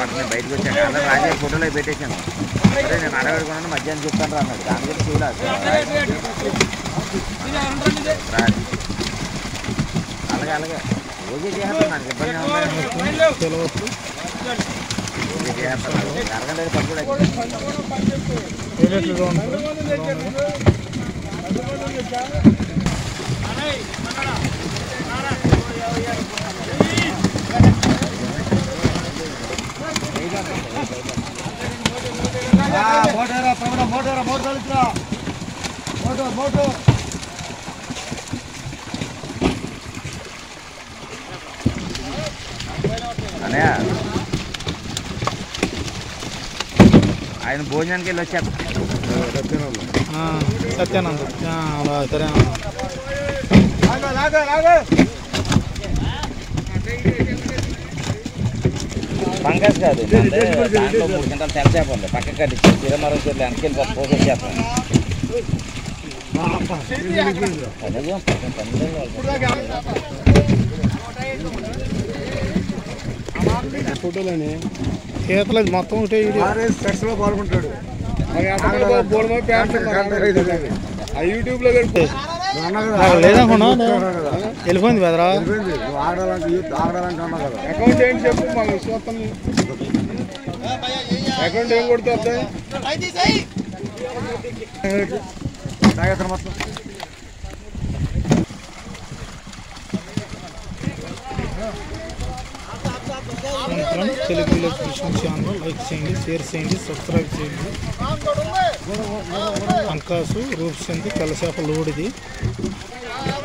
పడుతుంది బయటకు వచ్చాక అలా రాజే ఫోటోలో పెట్టేశాను అదే నేను అడగడుకున్నాను మధ్యాహ్నం చెప్తాను రా అన్నాడు దాని గురించి చూడాలి రాజు అలాగే అలాగే ఓకే చేస్తాను నాకు ఇబ్బంది ఉంది తెలవచ్చు ఓకే చేస్తాను అరగంట పని కూడా ఏ లీటర్గా ఉంటుంది మోటారా ప్రవణ మోటారా మోటార్ ఇట్లా మోటార్ మోటార్ అన్నయ్య ఆయన భోజనానికి వెళ్ళి వచ్చారు ఆ, సత్యానంద్ ఆ, అలా సరే లాగా లాగా లాగా పంకజ్ కాదు అంటే దాంట్లో మూడు గంటలు తెల్లచేప ఉంది పక్కకి కట్టించి తిరమరం చెట్లు వెనకెళ్ళి పోసి వచ్చేస్తాను అదే పక్కన పని లేదు వాళ్ళకి. ఫోటోలని చేతలేదు మొత్తం ఒకటే వీడియో ఆర్ఎస్ సెక్స్ లో పాల్గొంటాడు ఆ యూట్యూబ్ లో నాకు లేదనుకున్నా వెళ్ళిపోయింది బెదరా ఆడాలంటే యూత్ ఆడాలంటే అన్నా కదా అకౌంట్ ఏంటి చెప్పు మాకు చూస్తాం అకౌంట్ ఏం కొడుతుంది తాగేస్తారు మొత్తం friends Telugu village fishing channel like చేయండి షేర్ చేయండి సబ్స్క్రైబ్ చేయండి పంకాసు రూప్సింది కలసేప లోడిది